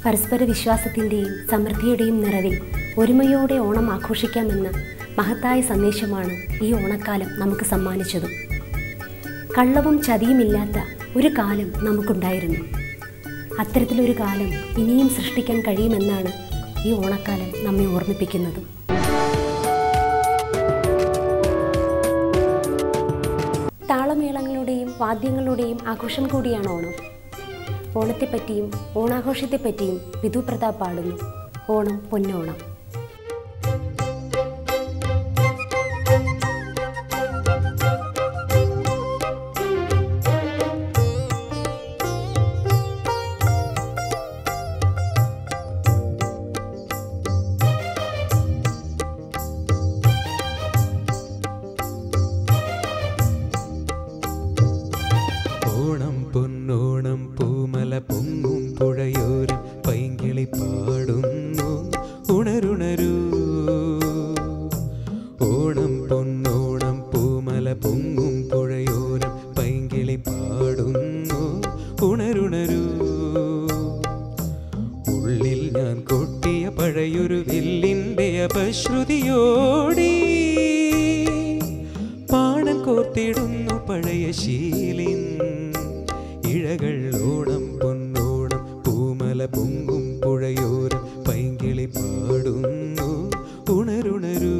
പരസ്പര വിശ്വാസത്തിൻ്റെയും സമൃദ്ധിയുടെയും നിറവിൽ ഒരുമയോടെ ഓണം ആഘോഷിക്കാമെന്ന മഹത്തായ സന്ദേശമാണ് ഈ ഓണക്കാലം നമുക്ക് സമ്മാനിച്ചതും കള്ളവും ചതിയുമില്ലാത്ത ഒരു കാലം നമുക്കുണ്ടായിരുന്നു അത്തരത്തിലൊരു കാലം ഇനിയും സൃഷ്ടിക്കാൻ കഴിയുമെന്നാണ് ഈ ഓണക്കാലം നമ്മെ ഓർമ്മിപ്പിക്കുന്നതും താളമേളങ്ങളുടെയും വാദ്യങ്ങളുടെയും ആഘോഷം കൂടിയാണ് ഓണം ഓണത്തെപ്പറ്റിയും ഓണാഘോഷത്തെപ്പറ്റിയും വിധു പ്രതാപ് പാടുന്നു ഓണം പൊന്നോണം ഓണം പൊന്നോണം പൂമല പൊങ്ങും പുഴയോരം പൈങ്കിളി പാടുന്നു ഉണരുണരൂ ഓണം പൊന്നോണം പൂമല പൊങ്ങും പുഴയോരം പൈങ്കിളി പാടുന്നു ഉണരുണരൂ ഉള്ളിൽ ഞാൻ കൊട്ടിയ പഴയൊരു വില്ലിൻ്റെ അപശ്രുതിയോടി പാണം കോർത്തിടുന്നു പഴയ ശീലിൻ ഇഴകൾ ഓണം പൊന്നോണം പൂമല പൊങ്ങും പുഴയോരം പൈങ്കിളി പാടുന്നു ഉണരുണരൂ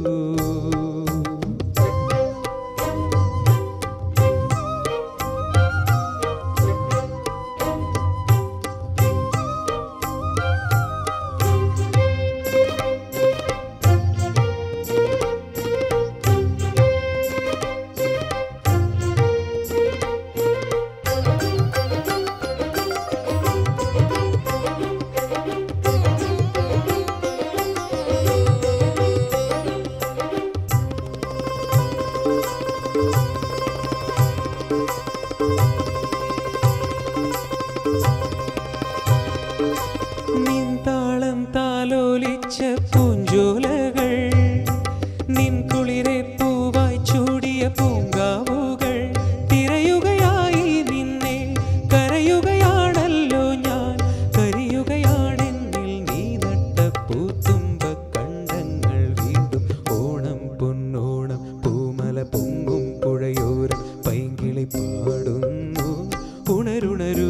നിൻ താളം താലോലിച്ച പൂഞ്ചോലകൾ നിൻ കുളിരെ പൂവായി ചൂടിയ പൂങ്കാവുകൾ തിരയുകയായി നിന്നെ കരയുകയാണല്ലോ ഞാൻ കരിയുകയാണെന്നിൽ നീ നട്ട പൂത്തുമ്പ കണ്ടങ്ങൾ വീണ്ടും ഓണം പൊന്നോണം പൂമല പൊങ്ങും പുഴയോരം പൈങ്കിളി പാടുന്നു ഉണരുണരൂ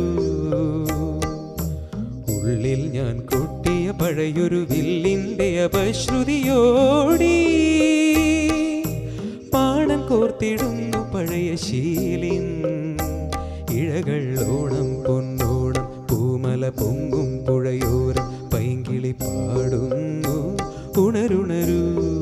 ഉള്ളിൽ ഞാൻ കൊട്ടിയ പഴയൊരു വില്ലിൻ്റെ അപശ്രുതിയോടി പാണം കോർത്തിടുന്നു പഴയ ശീലിൻ ഇഴകൾ ഓണം പൊന്നോണം പൂമല പൊങ്ങും പുഴയോരം പൈങ്കിളി പാടുന്നു ഉണരുണരൂ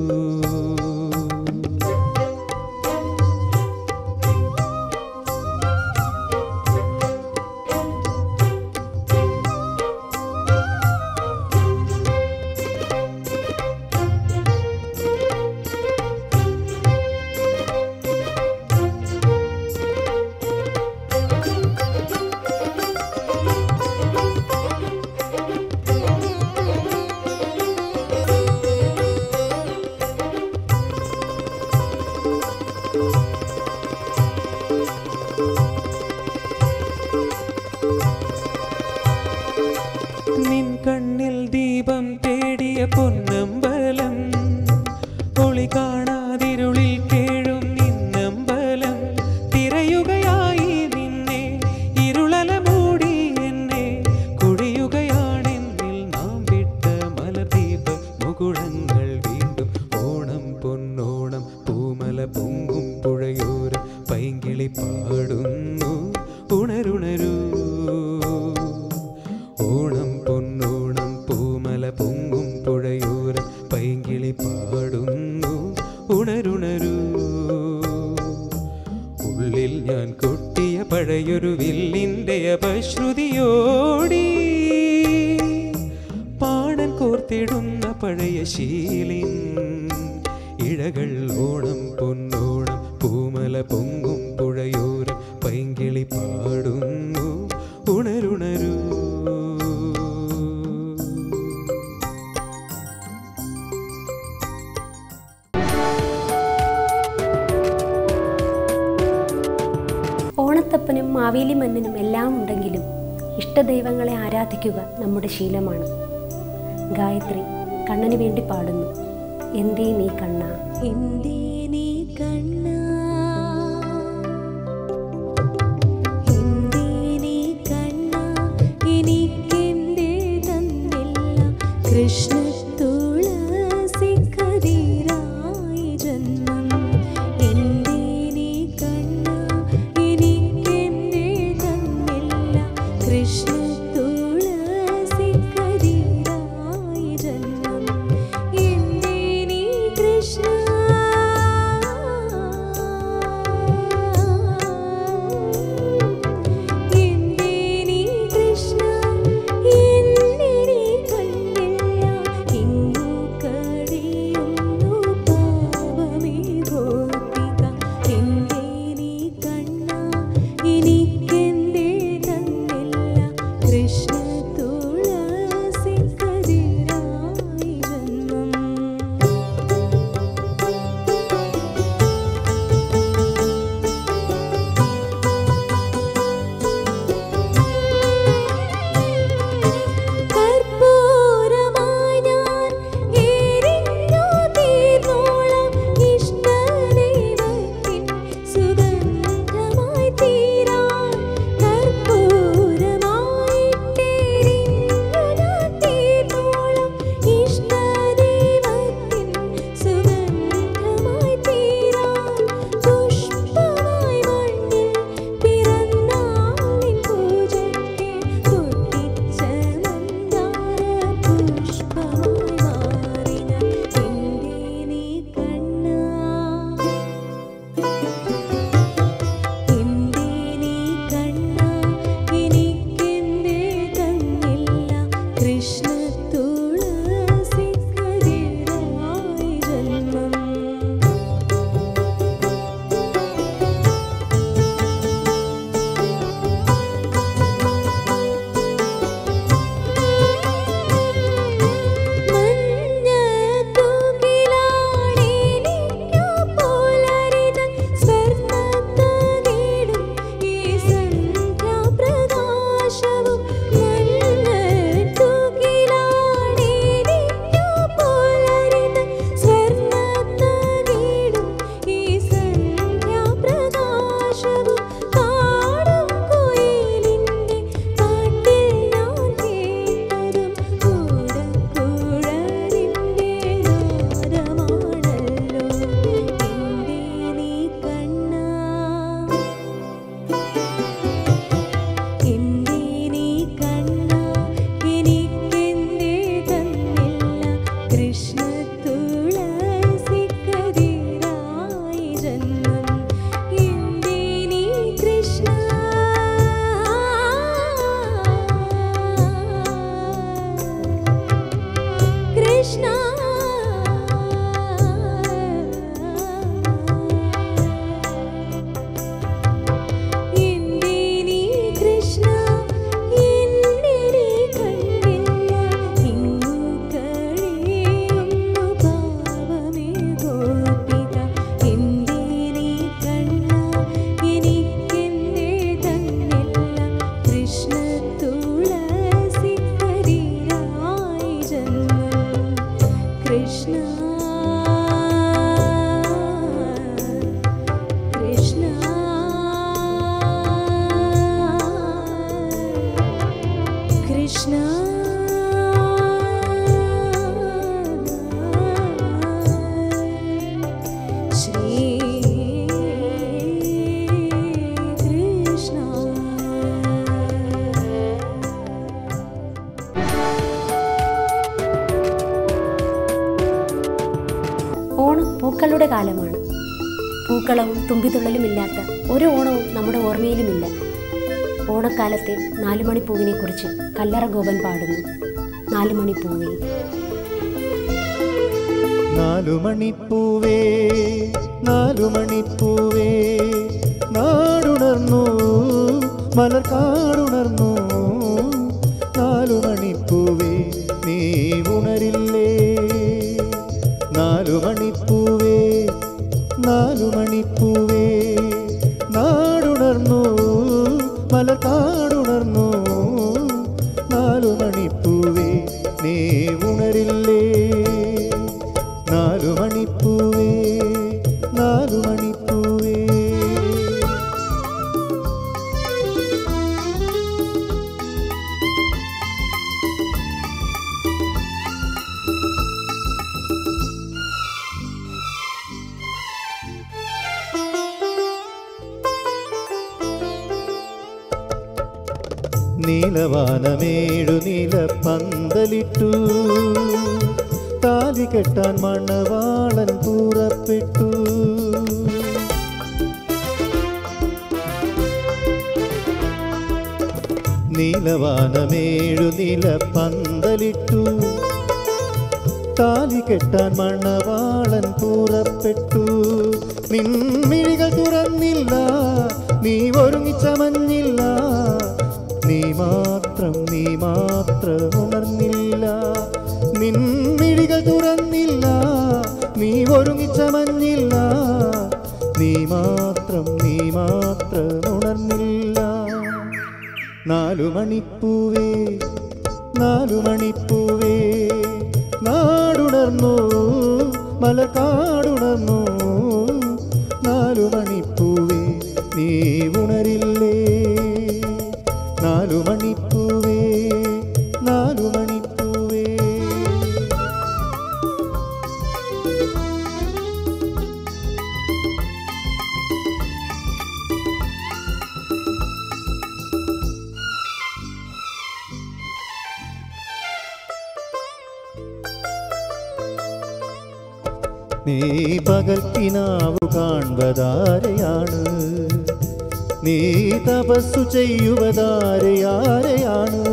നിൻ കണ്ണിൽ ദീപം തേടിയ പൊന്നമ്പലം ഒളി കാണാതിരുളിൽ കേഴും നിന്നമ്പലം തിരയുകയായി നിന്നെ ഇരുളല മൂടി എന്നെ കുടിയുകയാണെന്നിൽ നാം വിട്ട മലദീപ മുകുളങ്ങൾ വീണ്ടും ഓണം പൊന്നോണം പൂമല പൊങ്ങും പുഴയോരം പൈങ്കിളി പാടുന്നു ഉണരുണരൂ ഓണം പൊന്നോണം പൂമല പൊങ്ങും പുഴയോരം പൈങ്കിളി പാടുന്നു ഉണരുണരൂ ഉള്ളിൽ ഞാൻ കൊട്ടിയ പഴയൊരു വില്ലിൻ്റെ അപശ്രുതിയോടി പാടൻ കോർത്തിടുന്ന പഴയ ശീലിൻ ഇഴകൾ ഓണം പൊന്നോണം പൂമല പൊങ്ങും പുഴയോരം പൈങ്കിളി പാടുന്നു ഉണരുണരൂ ഓണത്തപ്പനും മാവേലി മന്നനും എല്ലാം ഉണ്ടെങ്കിലും ഇഷ്ടദൈവങ്ങളെ ആരാധിക്കുക നമ്മുടെ ശീലമാണ് ഗായത്രി കണ്ണന് വേണ്ടി പാടുന്നു എന്തേ നീ കണ്ണ എന്തേ നീ കണ്ണാ എന്തേ നീ കണ്ണാ എനിക്കെന്തേ തന്നില്ല കൃഷ്ണ തുളസി കതിരായി ജന്മം എന്തേ നീ കണ്ണാ എനിക്കെന്തേ തന്നില്ല കൃഷ്ണ തുളസി കതിരായി ജന്മം എന്തേ നീ കൃഷ്ണ എന്തേ നീ കൃഷ്ണ എന്നെ നീ കണ്ടില്ല ഇന്നു കഴിയുന്നു പാവമേ ഗോപിക എന്തേ നീ കണ്ണ എനിക്കെന്തേ തന്നില്ല കൃഷ്ണ തുളസി കതിരായി ജന്മം കർപ്പൂരമായി ഞാൻ എരിഞ്ഞു തീർന്നോളാം ഇഷ്ടദൈവത്തിൻ സുഗന്ധമായി തീരാൻ കർപ്പൂരമായിട്ടെരിഞ്ഞു ഞാൻ തീർന്നോളാം ഇഷ്ടദൈവത്തിൻ സുഗന്ധമായി തീരാൻ പുഷ്പമായി മണ്ണിൽ പിറന്നാളിൻ പൂജയ്ക്ക് പൊട്ടിച്ച മന്ദാര പുഷ്പമായി മാറി ഞാൻ എന്തേ നീ കണ്ണാ എന്തേ നീ കണ്ണാ എനിക്കെന്തേ തന്നില്ല കൃഷ്ണ തുളസി കതിരായി ജന്മം മഞ്ഞ തൂകിലാണെനിക്കു പോലരിതൻ സ്വർണ്ണത്തകിടും ഈ സന്ധ്യാപ്രകാശവും മഞ്ഞ തൂകിലാണെനിക്കു പോലരിതൻ സ്വർണ്ണത്തകിടും ഈ സന്ധ്യാപ്രകാശവും കാടും കുയിലിൻ്റെ പാട്ടിൽ ഞാൻ കേട്ടതും കൂടക്കുഴലിൻ്റെ നാദമാണല്ലോ എന്തേ നീ കണ്ണാ എന്തേ നീ കണ്ണാ എനിക്കെന്തേ തന്നില്ല കൃഷ്ണ തുളസി കതിരായി ജന്മം എന്തേ നീ കൃഷ്ണ കൃഷ്ണ എന്തേ നീ കൃഷ്ണ എന്നെ നീ കണ്ടില്ല ഇങ്ങു കഴിയുന്നു പാവമേ ഗോപിക എന്തേ നീ കണ്ണ എനിക്കെന്തേ തന്നില്ല കൃഷ്ണ തുളസി കതിരായി ജന്മം കൃഷ്ണ കൃഷ്ണ കൃഷ്ണ ശ്രീ കൃഷ്ണ ഓണം പൂക്കളുടെ കാലമാണ് പൂക്കളവും തുമ്പിതുള്ളലുമില്ലാത്ത ഒരു ഓണവും നമ്മുടെ ഓർമ്മയിലുമില്ല ഓണക്കാലത്തെ നാലുമണിപ്പൂവിനെക്കുറിച്ച് കല്ലറ ഗോപൻ പാടുന്നു നാലുമണിപ്പൂവേ നാലുമണിപ്പൂവേ നാലുമണിപ്പൂവേ നാടുണർന്നു മലർക്കാടുണർന്നു നാലുമണിപ്പൂവേ നീ ഉണരില്ലേ നാലുമണിപ്പൂവേ നാലുമണിപ്പൂവേ നാടുണർന്നു മലർക്കാടുണർന്നു നീ ഉണരില്ലേ നാലു മണിപ്പൂവേ നാലു മണിപ്പൂവേ നീലവാനമേഴു നീല പന്തലിട്ടു താലി കെട്ടാൻ മണവാളൻ പുറപ്പെട്ടു നീലവാനമേഴു നീല പന്തലിട്ടു താലി കെട്ടാൻ മണവാളൻ പുറപ്പെട്ടു നിൻമിഴികൾ തുറന്നില്ല നീ ഒരുങ്ങിച്ചമഞ്ഞില്ല നീ മാത്രം നീ മാത്രം ഉണർന്നില്ല നിൻമിഴികൾ തുറന്നില്ല നീ ഒരുങ്ങിച്ചമഞ്ഞില്ല നീ മാത്രം നീ മാത്രം ഉണർന്നില്ല നാലു മണിപ്പൂവേ നാലു മണിപ്പൂവേ നാടുണർന്നു മലക്കാടുണർന്നു നാലു മണിപ്പൂവേ നീ ഉണരില്ലേ നാലു മണിപ്പൂവേ നാലു മണിപ്പൂവേ നീ പകൽക്കിനാവു കാൺവതാരെയാണ് നീ തപസ്സു ചെയ്യുവതാരെയാരെയാണ്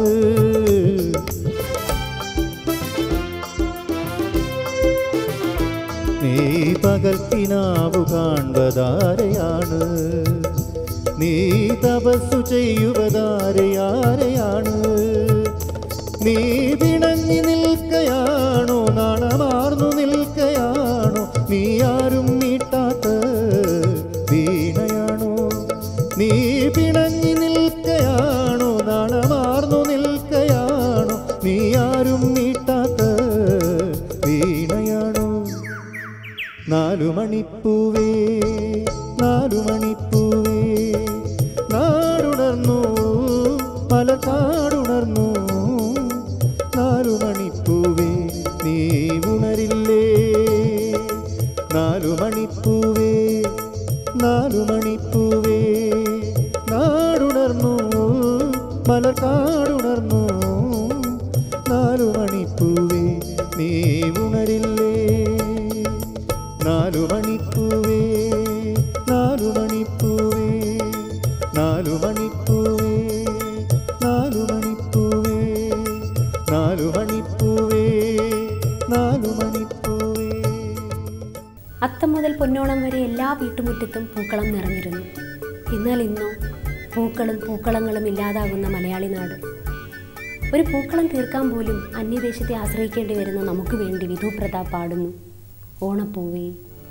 നീ പകൽക്കിനാവു കാൺവതാരെയാണ് നീ തപസ്സു ചെയ്യുവതാരെയാരെയാണ് നീ പിണങ്ങി നിൽക്കയാണോ നാണമാർന്നു നിൽക്കയാണോ നീ ആരും നീട്ടാത്ത വീണയാണോ നീ പിണങ്ങി നിൽക്കയാണോ നാണമാർന്നു നിൽക്കയാണോ നീ ആരും നീട്ടാത്ത വീണയാണോ നാലു മണിപ്പൂവേ നാലു മണിപ്പൂവേ നാടുണർന്നു മലക്കാടുണർന്നു നാലു മണിപ്പൂവേ നീ ഉണരില്ലേ നാലു മണിപ്പൂവേ നാലു മണിപ്പൂവേ നാടുണർന്നു മലക്കാടുണർന്നു നാലു മണിപ്പൂവേ നീ ഉണരില്ലേ നാലു മണിപ്പൂവേ നാലു മണിപ്പൂവേ നാലു മണിപ്പൂവേ നാലു മണിപ്പൂവേ നാലു മണിപ്പൂവേ നാലു മണിപ്പൂവേ അത്തം മുതൽ പൊന്നോണം വരെ എല്ലാ വീട്ടുമുറ്റത്തും പൂക്കളം നിറഞ്ഞിരുന്നു എന്നാൽ ഇന്നോ പൂക്കളും പൂക്കളങ്ങളും ഇല്ലാതാകുന്ന മലയാളി നാട് ഒരു പൂക്കളം തീർക്കാൻ പോലും അന്യദേശത്തെ ആശ്രയിക്കേണ്ടി വരുന്ന നമുക്ക് വേണ്ടി വിധു പ്രതാപ് പാടുന്നു ഓണപ്പൂവേ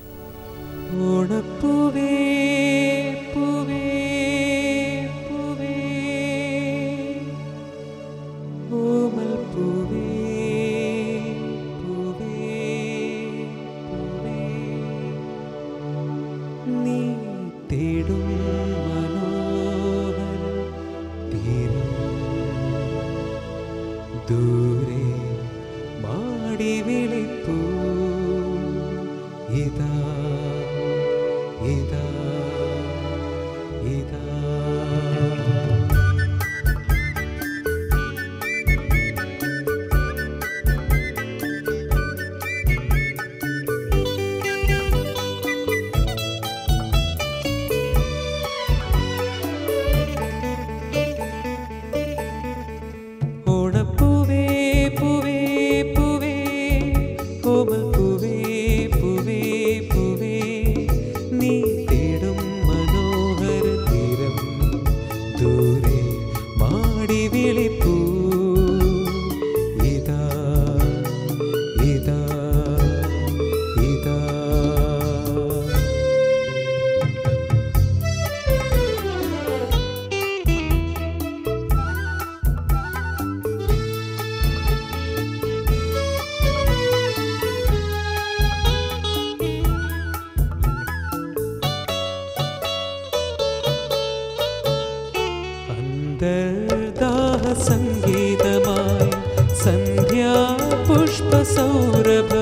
ഓണപ്പൂവേ പൂവേ പൂവേ ഓമൽ പൂവേ പൂവേ പൂവേ നീ തേടും മനോഹര തീരം ദൂരെ മാടി വിളിപ്പൂ ഇതാ ഇതാ ഇതാ ഓണപ്പൂവേ പൂവേ പൂവേ കോമൽ പൂവേ പൂവേ പൂവേ പുഷ്പസൗരഭ